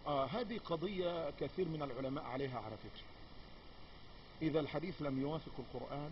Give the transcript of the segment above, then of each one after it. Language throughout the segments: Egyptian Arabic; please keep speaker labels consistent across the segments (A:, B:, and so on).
A: آه هذه قضية كثير من العلماء عليها على فكرة إذا الحديث لم يوافق القرآن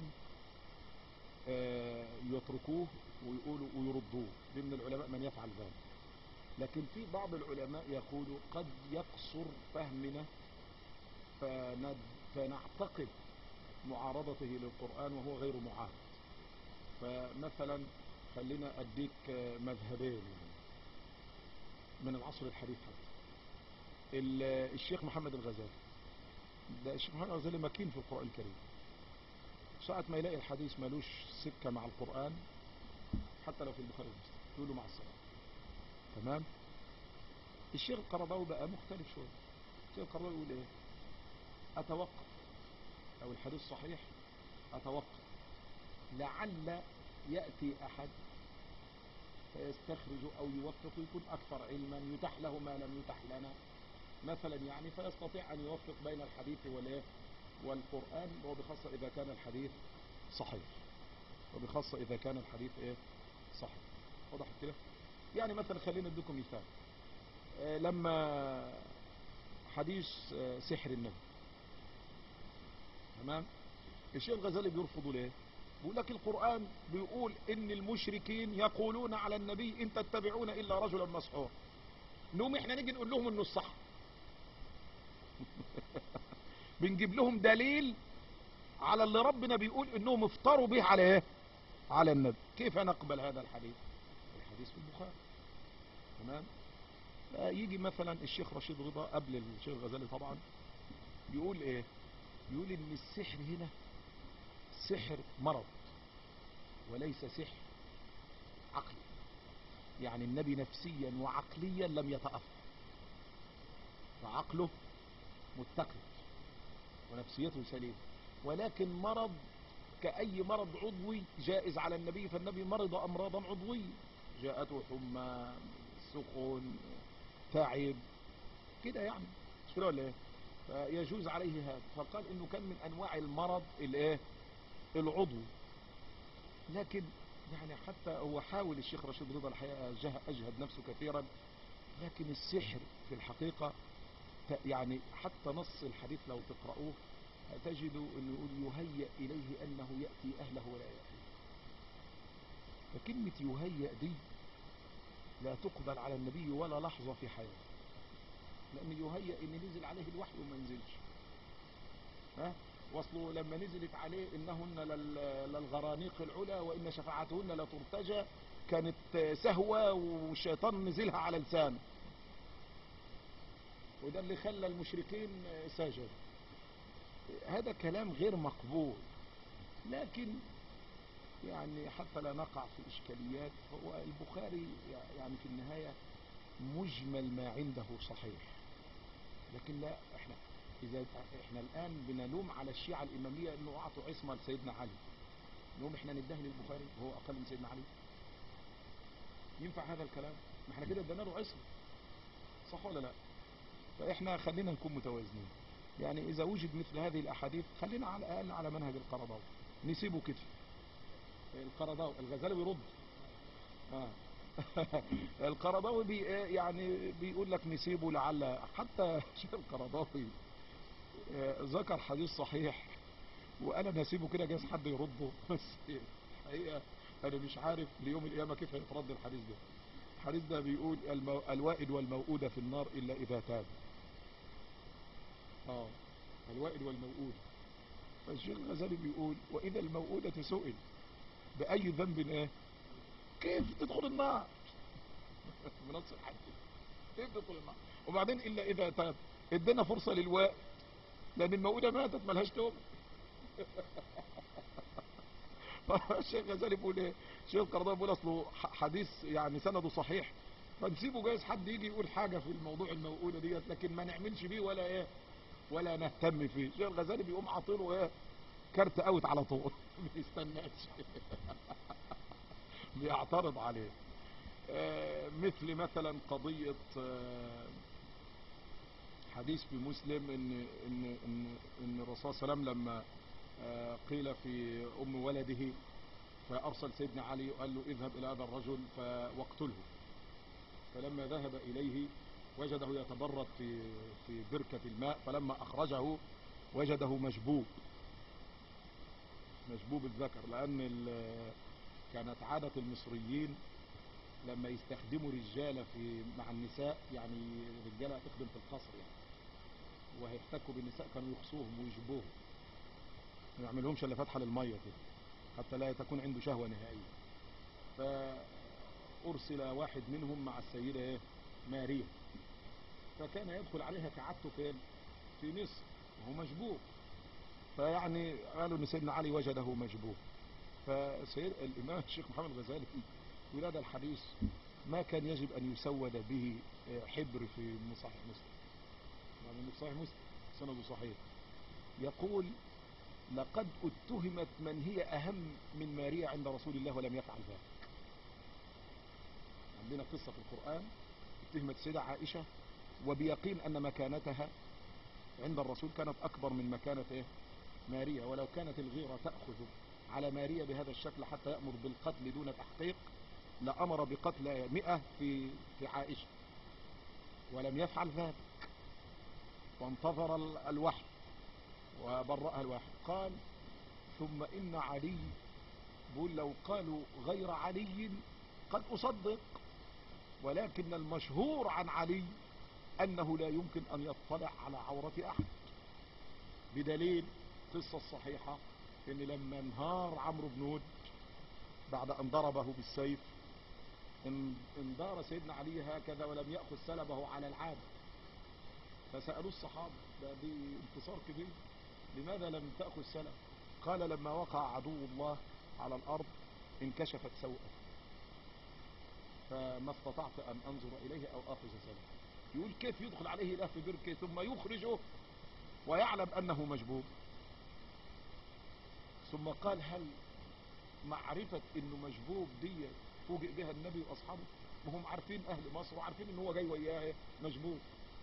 A: آه يتركوه ويقولوا ويردوه ضمن العلماء من يفعل ذلك لكن في بعض العلماء يقولوا قد يقصر فهمنا فند فنعتقد معارضته للقرآن وهو غير معارض فمثلا خلينا أديك مذهبين يعني من العصر الحديث حتى الشيخ محمد الغزالي ده الشيخ محمد الغزالي مكين في القرآن الكريم ساعة ما يلاقي الحديث ملوش سكة مع القرآن حتى لو في البخاري ومسلم يقولوا مع الصلاة تمام الشيخ القرضاوي بقى مختلف شوية الشيخ القرضاوي يقول ايه اتوقف او الحديث صحيح اتوقف لعل يأتي احد فيستخرج او يوفق يكون اكثر علما يتاح له ما لم يتاح لنا مثلا يعني فيستطيع ان يوفق بين الحديث والايه والقرآن وبخاصة اذا كان الحديث صحيح وبخاصة اذا كان الحديث ايه صحيح واضح كده يعني مثلا خلينا اديكم مثال آه لما حديث آه سحر النبي تمام الشيخ الغزالي بيرفضوا ليه بيقول لك القرآن بيقول ان المشركين يقولون على النبي ان تتبعون الا رجلا مسحور نقوم احنا نيجي نقول لهم انه الصح بنجيب لهم دليل على اللي ربنا بيقول انهم افتروا به على ايه على النبي كيف نقبل هذا الحديث الحديث في البخاري تمام يجي مثلا الشيخ رشيد رضا قبل الشيخ الغزالي طبعا يقول ايه يقول ان السحر هنا سحر مرض وليس سحر عقلي يعني النبي نفسيا وعقليا لم يتأثر فعقله متقن ونفسيته سليمة ولكن مرض كأي مرض عضوي جائز على النبي فالنبي مرض أمراضا عضوية جاءته حمى سخن تعب كده يعني مش كده ولا ايه فيجوز عليه هذا فقال انه كان من انواع المرض الايه العضو لكن يعني حتى هو حاول الشيخ رشيد رضا الحقيقة اجهد نفسه كثيرا لكن السحر في الحقيقة يعني حتى نص الحديث لو تقرأوه تجدوا انه يقول يهيأ اليه انه يأتي اهله ولا يأتي فكلمة يهيأ دي لا تقبل على النبي ولا لحظة في حياته لان يهيأ ان نزل عليه الوحي وما نزلش ها واصله لما نزلت عليه انهن للغرانيق العلا وان شفاعتهن لترتجى كانت سهوة والشيطان نزلها على لسانه وده اللي خلى المشركين ساجدوا هذا كلام غير مقبول لكن يعني حتى لا نقع في إشكاليات هو البخاري يعني في النهاية مجمل ما عنده صحيح لكن لا احنا إذا احنا الآن بنلوم على الشيعة الإمامية أنه أعطوا عصمة لسيدنا علي نقوم احنا ندهن للبخاري وهو أقل من سيدنا علي ينفع هذا الكلام ما احنا كده ادينا له عصمة صح ولا لا فاحنا خلينا نكون متوازنين يعني إذا وجد مثل هذه الأحاديث خلينا على الأقل على منهج القرضاوي نسيبه كده القرضاوي الغزالي بيرد آه. القرضاوي بي يعني بيقول لك نسيبه لعل حتى شيخ القرضاوي ذكر حديث صحيح وانا نسيبه كده جايز حد يرده بس الحقيقه انا مش عارف ليوم القيامه كيف هيترد الحديث ده الحديث ده بيقول المو... الوائد والموؤودة في النار الا اذا تاب اه الوائد والموؤودة فالشيخ الغزالي بيقول واذا الموؤودة سئل باي ذنب ايه كيف تدخل النار بنص الحديث كيف تدخل النار وبعدين الا اذا تاب ادينا فرصة للوائد لان الموؤودة ماتت ملهاش توبة الشيخ غزالي بيقول ايه الشيخ القرضاوي بيقول اصله حديث يعني سنده صحيح فنسيبه جايز حد يجي يقول حاجة في الموضوع الموؤودة ديت لكن ما نعملش بيه ولا ايه ولا نهتم فيه الشيخ الغزالي بيقوم عاطيله ايه كارت اوت على طول ما يستناش بيعترض عليه آه مثل مثلا قضية آه حديث في مسلم ان ان ان, إن الرسول صلى الله عليه وسلم لما آه قيل في ام ولده فارسل سيدنا علي وقال له اذهب الى هذا الرجل واقتله فلما ذهب اليه وجده يتبرد في في بركة الماء فلما أخرجه وجده مشبوب مشبوب الذكر لأن ال- كانت عادة المصريين لما يستخدموا رجالة في مع النساء يعني رجالة تخدم في القصر يعني وهيحتكوا بالنساء كانوا يخصوهم ويجبوهم ما يعملهمش الا فتحة للمية كده حتى لا تكون عنده شهوة نهائية فأرسل واحد منهم مع السيدة إيه؟ ماريا فكان يدخل عليها كعادته فين في مصر وهو مجبوب فيعني قالوا ان سيدنا علي وجده مجبوب فسيد الامام الشيخ محمد الغزالي يقول هذا الحديث ما كان يجب ان يسود به حبر في صحيح مسلم يعني صحيح مسلم سنده صحيح يقول لقد اتهمت من هي اهم من ماريا عند رسول الله ولم يفعل ذلك عندنا قصة في القرآن اتهمت سيدة عائشة وبيقين ان مكانتها عند الرسول كانت اكبر من مكانة إيه؟ ماريا ولو كانت الغيرة تأخذ على ماريا بهذا الشكل حتى يأمر بالقتل دون تحقيق لأمر بقتل مئة في, في عائشة ولم يفعل ذلك وانتظر ال- الوحي وبرأها الوحي قال ثم إن علي بقول لو قالوا غير علي قد أصدق ولكن المشهور عن علي أنه لا يمكن أن يطلع على عورة أحد بدليل قصة الصحيحة ان لما انهار عمرو بن ود بعد ان ضربه بالسيف ان- اندار سيدنا علي هكذا ولم يأخذ سلبه على العادة فسألوا الصحابة ده دي انتصار كبير لماذا لم تأخذ سلب قال لما وقع عدو الله على الأرض انكشفت سوءته فما استطعت أن أنظر إليه أو أخذ سلبه يقول كيف يدخل عليه إله في بركة ثم يخرجه ويعلم أنه مجبوب ثم قال هل معرفة انه مجبوب دي فوجئ بها النبي واصحابه وهم عارفين اهل مصر وعارفين ان هو جاي وياه مجبوب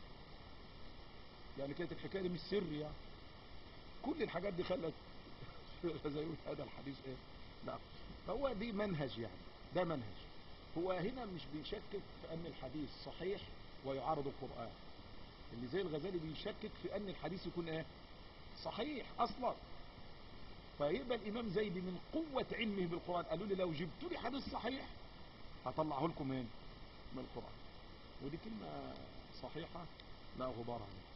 A: يعني كانت الحكاية دي مش سر يعني كل الحاجات دي خلت زي يقول هذا الحديث ايه لا فهو دي منهج يعني ده منهج هو هنا مش بيشكك في ان الحديث صحيح ويعارض القرآن اللي زي الغزالي بيشكك في ان الحديث يكون ايه صحيح اصلا فيبقى الامام زيدي من قوة علمه بالقرآن قالوا لي لو جبت لي حديث صحيح هطلعه لكم من من القرآن ودي كلمة صحيحة لا غبار عليها